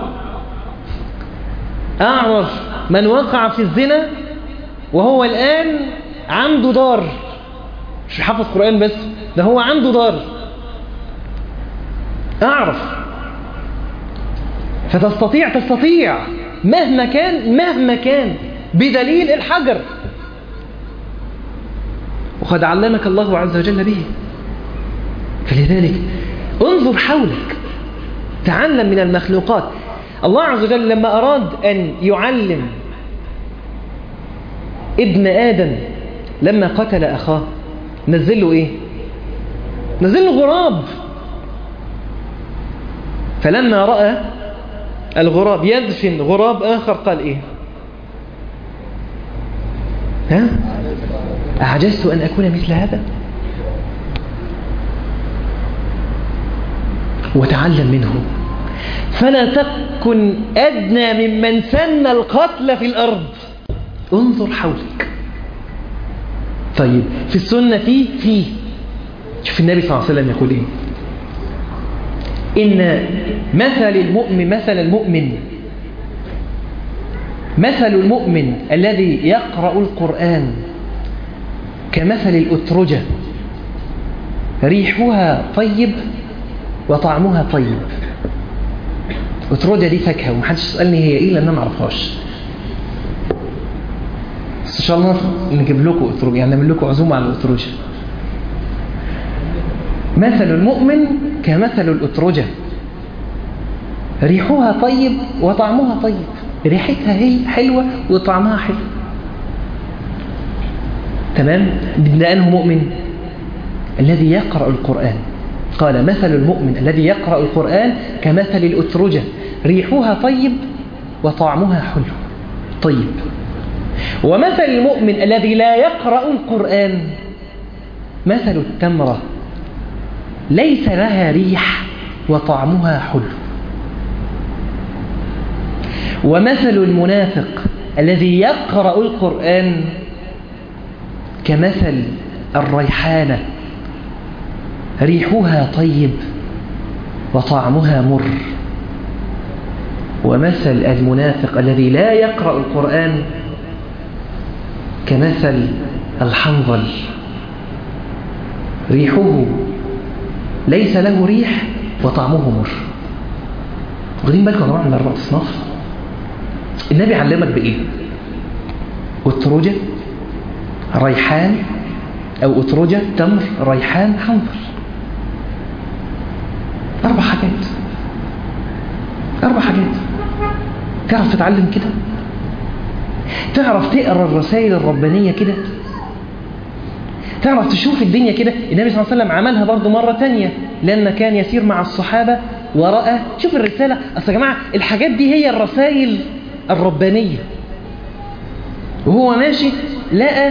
أعرف من وقع في الزنا وهو الآن عنده دار مش حافظ قرآن بس ده هو عنده دار أعرف فتستطيع تستطيع مهما كان مهما كان بدليل الحجر وقد علمك الله عز وجل به فلذلك انظر حولك تعلم من المخلوقات الله عز وجل لما أراد أن يعلم ابن آدم لما قتل أخاه نزل له إيه نزل له غراب فلما رأى الغراب يدفن غراب آخر قال إيه ها أعجزت أن أكون مثل هذا وتعلم منه فلا تكن أدنى ممن سن القتل في الأرض انظر حولك طيب في السنة فيه فيه شوف النبي صلى الله عليه وسلم يقول إيه إن مثل المؤمن مثل المؤمن مثل المؤمن الذي يقرأ القرآن كمثل الأترجة ريحها طيب وطعمها طيب أترجة دي فاكهة ومحدش يسألني هي إيه لأن أنا ما أعرفهاش بس إن شاء الله نجيب لكم أترجة يعني نعمل لكم عزومة على الأترجة مثل المؤمن كمثل الأترجة ريحها طيب وطعمها طيب ريحتها هي حلوة وطعمها حلو تمام لأنه مؤمن الذي يقرأ القرآن قال مثل المؤمن الذي يقرأ القرآن كمثل الأترجة ريحها طيب وطعمها حلو طيب ومثل المؤمن الذي لا يقرأ القرآن مثل التمرة ليس لها ريح وطعمها حلو ومثل المنافق الذي يقرأ القرآن كمثل الريحانة ريحها طيب وطعمها مر ومثل المنافق الذي لا يقرأ القرآن كمثل الحنظل ريحه ليس له ريح وطعمه مر واخدين بالكم يا جماعه من الاربع اصناف النبي علمك بايه اترجه ريحان او اترجه تمر ريحان حنظل اربع حاجات اربع حاجات تعرف تتعلم كده تعرف تقرا الرسائل الربانيه كده تعرف تشوف الدنيا كده النبي صلى الله عليه وسلم عملها برضه مرة تانية لما كان يسير مع الصحابة ورأى شوف الرسالة أصل يا جماعة الحاجات دي هي الرسائل الربانية وهو ماشي لقى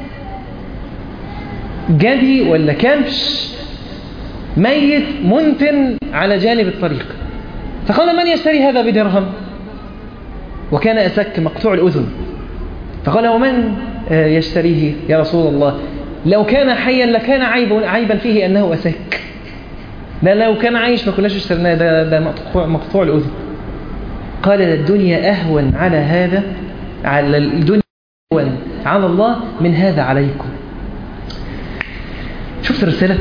جدي ولا كبش ميت منتن على جانب الطريق فقال من يشتري هذا بدرهم وكان أسك مقطوع الأذن فقال ومن يشتريه يا رسول الله لو كان حيا لكان عيب عيبا فيه أنه أسك ده لو كان عايش ما كناش اشترناه ده, ده مقطوع, مقطوع الأذن قال الدنيا أهون على هذا على الدنيا أهون على الله من هذا عليكم شفت الرسالة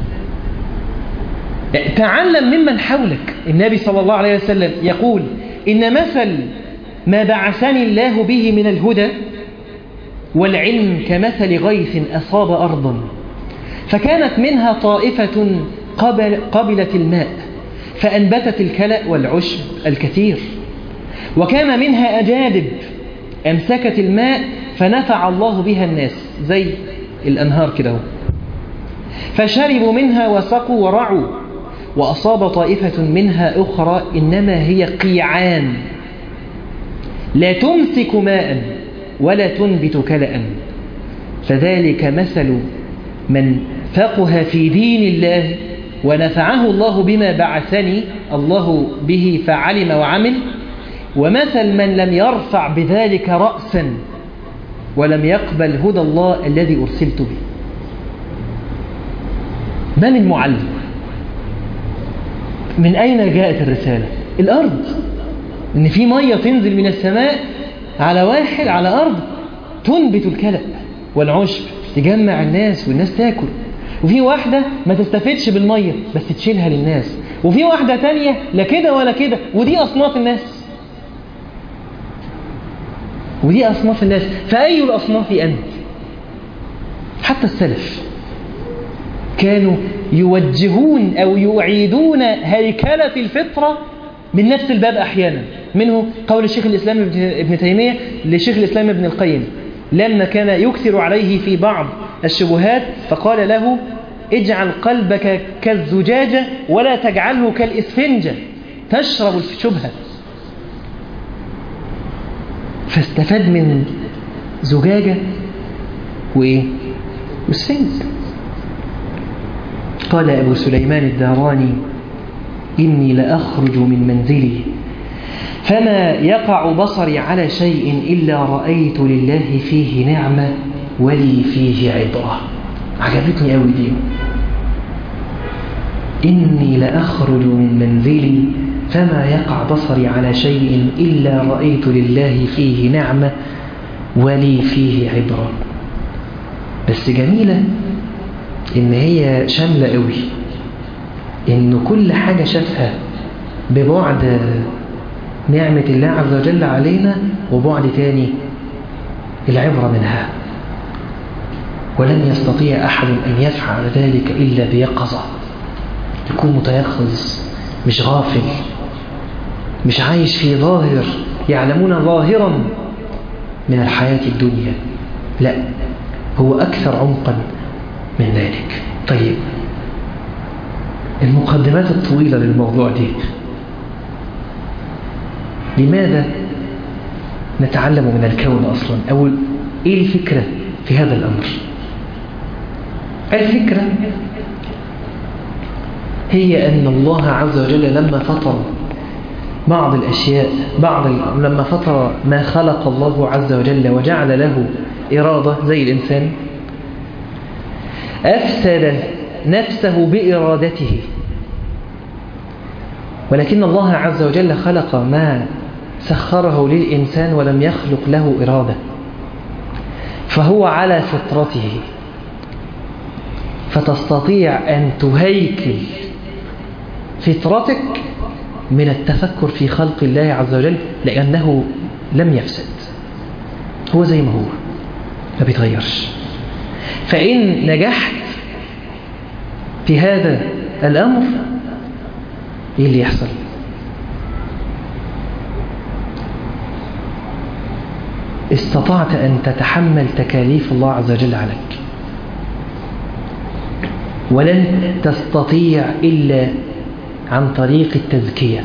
تعلم ممن حولك النبي صلى الله عليه وسلم يقول إن مثل ما بعثني الله به من الهدى والعلم كمثل غيث أصاب أرضا فكانت منها طائفة قبل قبلت الماء فأنبتت الكلأ والعشب الكثير وكان منها أجادب أمسكت الماء فنفع الله بها الناس زي الأنهار كده فشربوا منها وسقوا ورعوا وأصاب طائفة منها أخرى إنما هي قيعان لا تمسك ماء ولا تنبت كلأ فذلك مثل من فقه في دين الله ونفعه الله بما بعثني الله به فعلم وعمل ومثل من لم يرفع بذلك رأسا ولم يقبل هدى الله الذي أرسلت به من المعلم من أين جاءت الرسالة الأرض إن في مية تنزل من السماء على واحد على أرض تنبت الكلأ والعشب تجمع الناس والناس تاكل وفي واحدة ما تستفدش بالمية بس تشيلها للناس وفي واحدة تانية لا كده ولا كده ودي أصناف الناس ودي أصناف الناس فأي الأصناف أنت حتى السلف كانوا يوجهون أو يعيدون هيكلة الفطرة من نفس الباب أحيانا منه قول الشيخ الإسلام ابن تيمية لشيخ الإسلام ابن القيم لما كان يكثر عليه في بعض الشبهات فقال له اجعل قلبك كالزجاجة ولا تجعله كالإسفنجة تشرب الشبهة فاستفاد من زجاجة وإيه واسفنج قال أبو سليمان الداراني إني لأخرج من منزلي فما يقع بصري على شيء إلا رأيت لله فيه نعمة ولي فيه عبرة عجبتني أوي دي إني لأخرج من منزلي فما يقع بصري على شيء إلا رأيت لله فيه نعمة ولي فيه عبرة بس جميلة إن هي شاملة قوي إن كل حاجة شافها ببعد نعمة الله عز وجل علينا وبعد تاني العبرة منها ولن يستطيع أحد أن يفعل ذلك إلا بيقظة يكون متيقظ مش غافل مش عايش في ظاهر يعلمون ظاهرا من الحياة الدنيا لا هو أكثر عمقا من ذلك طيب المقدمات الطويلة للموضوع دي لماذا نتعلم من الكون أصلا أو إيه الفكرة في هذا الأمر الفكرة هي أن الله عز وجل لما فطر بعض الأشياء بعض لما فطر ما خلق الله عز وجل وجعل له إرادة زي الإنسان أفسد نفسه بإرادته ولكن الله عز وجل خلق ما سخره للإنسان ولم يخلق له إرادة فهو على فطرته فتستطيع أن تهيكل فطرتك من التفكر في خلق الله عز وجل لأنه لم يفسد هو زي ما هو ما بيتغيرش فإن نجحت في هذا الأمر إيه اللي يحصل استطعت أن تتحمل تكاليف الله عز وجل عليك ولن تستطيع إلا عن طريق التزكية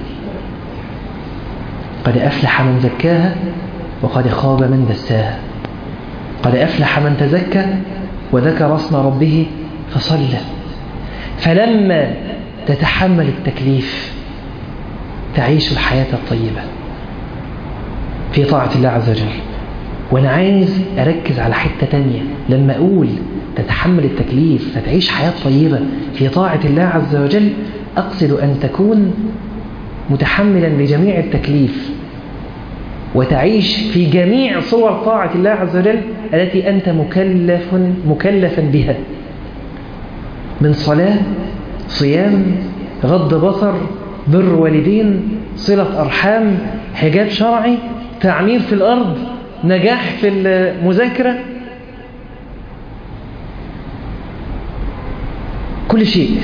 قد أفلح من زكاها وقد خاب من دساها قد أفلح من تزكى وذكر اسم ربه فصلى فلما تتحمل التكليف تعيش الحياة الطيبة في طاعة الله عز وجل وأنا عايز أركز على حتة تانية لما أقول تتحمل التكليف فتعيش حياة طيبة في طاعة الله عز وجل أقصد أن تكون متحملا لجميع التكليف وتعيش في جميع صور طاعة الله عز وجل التي أنت مكلف مكلفا بها من صلاة صيام غض بصر بر والدين صلة أرحام حجاب شرعي تعمير في الأرض نجاح في المذاكرة كل شيء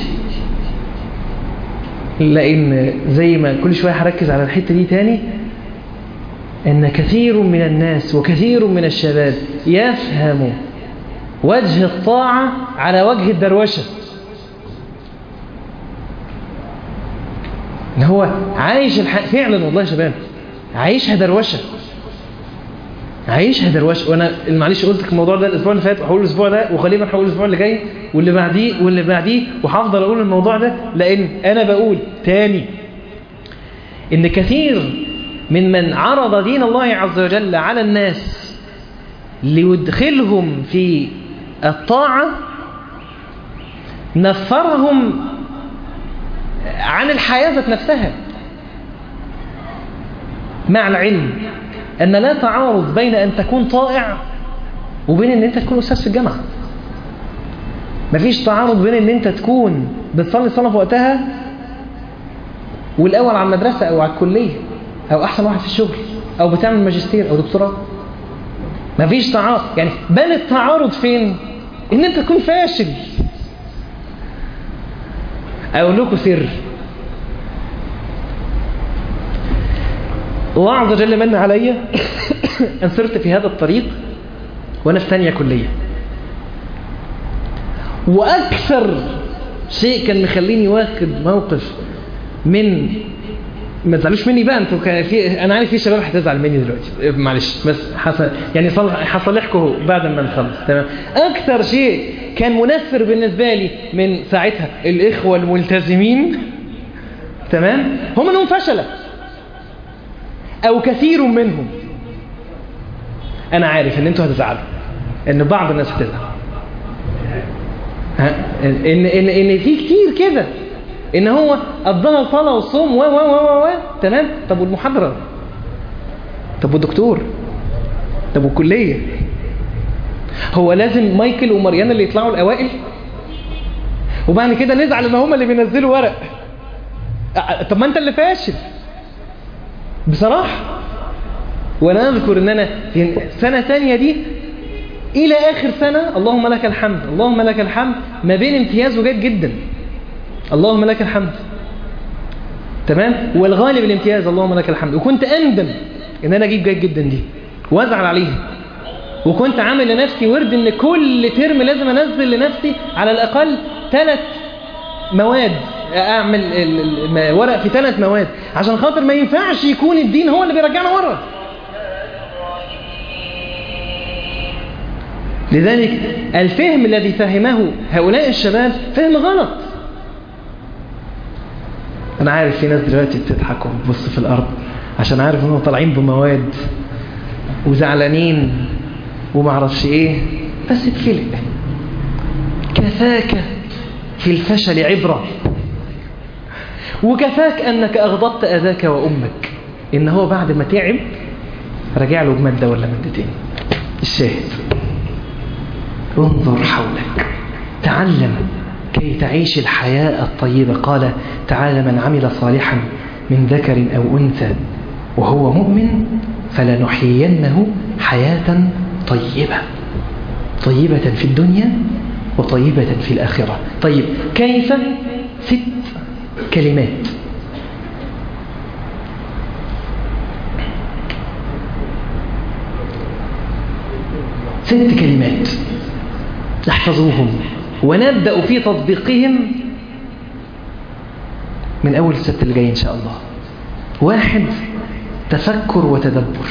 لأن زي ما كل شوية هركز على الحتة دي تاني أن كثير من الناس وكثير من الشباب يفهم وجه الطاعة على وجه الدروشة ان هو عايش الح... فعلا والله يا شباب عايشها دروشه عايشها دروشه وانا معلش قلت الموضوع ده الاسبوع اللي فات وهقول الاسبوع ده وغالبا هقول الاسبوع اللي جاي واللي بعديه واللي بعديه وهفضل اقول الموضوع ده لان انا بقول تاني ان كثير من من عرض دين الله عز وجل على الناس ليدخلهم في الطاعه نفرهم عن الحياة ذات نفسها مع العلم أن لا تعارض بين أن تكون طائع وبين أن أنت تكون أستاذ في الجامعة مفيش تعارض بين أن أنت تكون بتصلي صلاة في وقتها والأول على المدرسة أو على الكلية أو أحسن واحد في الشغل أو بتعمل ماجستير أو دكتوراه مفيش تعارض يعني بل التعارض فين؟ أن أنت تكون فاشل أقول لكم سر الله عز وجل من علي أن سرت في هذا الطريق وأنا في ثانية كلية وأكثر شيء كان مخليني واخد موقف من ما تزعلوش مني بقى انتوا كان في انا عارف في شباب هتزعل مني دلوقتي معلش بس حصل يعني هصالحكم بعد ما نخلص تمام اكثر شيء كان منفر بالنسبه لي من ساعتها الاخوه الملتزمين تمام هم انهم فشله او كثير منهم انا عارف ان انتوا هتزعلوا ان بعض الناس هتزعل ها ان ان ان في كتير كده ان هو قضاها الصلاه والصوم و و و و تمام طب والمحاضره طب والدكتور طب والكليه هو لازم مايكل ومريان اللي يطلعوا الاوائل وبعد كده نزعل ان هم اللي بينزلوا ورق طب ما انت اللي فاشل بصراحه وانا اذكر ان انا في سنه ثانيه دي الى اخر سنه اللهم لك الحمد اللهم لك الحمد ما بين امتياز وجيد جدا اللهم لك الحمد تمام والغالب الامتياز اللهم لك الحمد وكنت اندم ان انا اجيب جيد جدا دي وازعل عليها وكنت عامل لنفسي ورد ان كل ترم لازم انزل لنفسي على الاقل ثلاث مواد اعمل ورق في ثلاث مواد عشان خاطر ما ينفعش يكون الدين هو اللي بيرجعنا ورا لذلك الفهم الذي فهمه هؤلاء الشباب فهم غلط أنا عارف في ناس دلوقتي بتضحك وبتبص في الأرض عشان عارف إنهم طالعين بمواد وزعلانين ومعرفش إيه بس اتفلق كفاك في الفشل عبرة وكفاك أنك أغضبت أذاك وأمك إن هو بعد ما تعب رجع له بمادة ولا مادتين الشاهد انظر حولك تعلم كي تعيش الحياة الطيبة قال تعالى من عمل صالحا من ذكر أو أنثى وهو مؤمن فلنحيينه حياة طيبة طيبة في الدنيا وطيبة في الآخرة طيب كيف ست كلمات ست كلمات احفظوهم ونبدأ في تطبيقهم من أول السبت اللي جاي إن شاء الله واحد تفكر وتدبر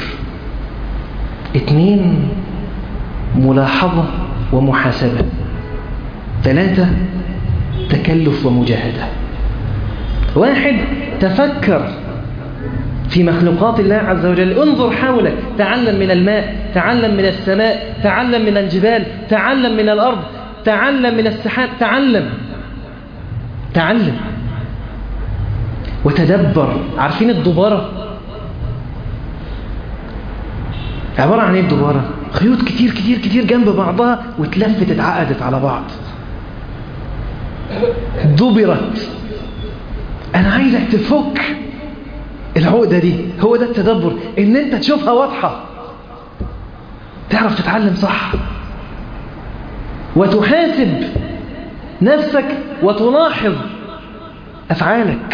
اثنين ملاحظة ومحاسبة ثلاثة تكلف ومجاهدة واحد تفكر في مخلوقات الله عز وجل انظر حولك تعلم من الماء تعلم من السماء تعلم من الجبال تعلم من الأرض تعلم من السحاب تعلم تعلم وتدبر عارفين الدبارة عبارة عن ايه الدبارة خيوط كتير كتير كتير جنب بعضها واتلفت اتعقدت على بعض دبرت انا عايزك تفك العقدة دي هو ده التدبر ان انت تشوفها واضحة تعرف تتعلم صح وتحاسب نفسك وتلاحظ أفعالك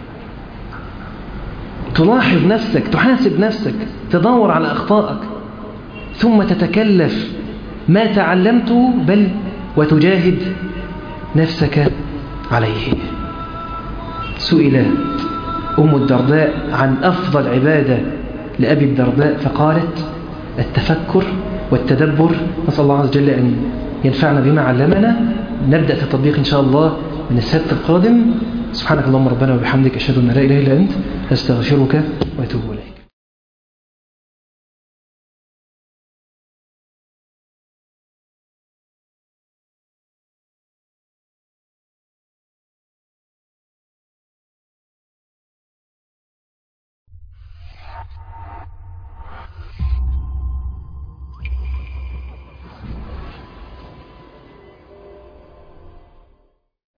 تلاحظ نفسك تحاسب نفسك تدور على أخطائك ثم تتكلف ما تعلمته بل وتجاهد نفسك عليه سئل أم الدرداء عن أفضل عبادة لأبي الدرداء فقالت التفكر والتدبر نسأل الله عز وجل أن ينفعنا بما علمنا نبدأ في التطبيق إن شاء الله من السبت القادم سبحانك اللهم ربنا وبحمدك أشهد أن لا إله إلا أنت أستغفرك وأتوب إليك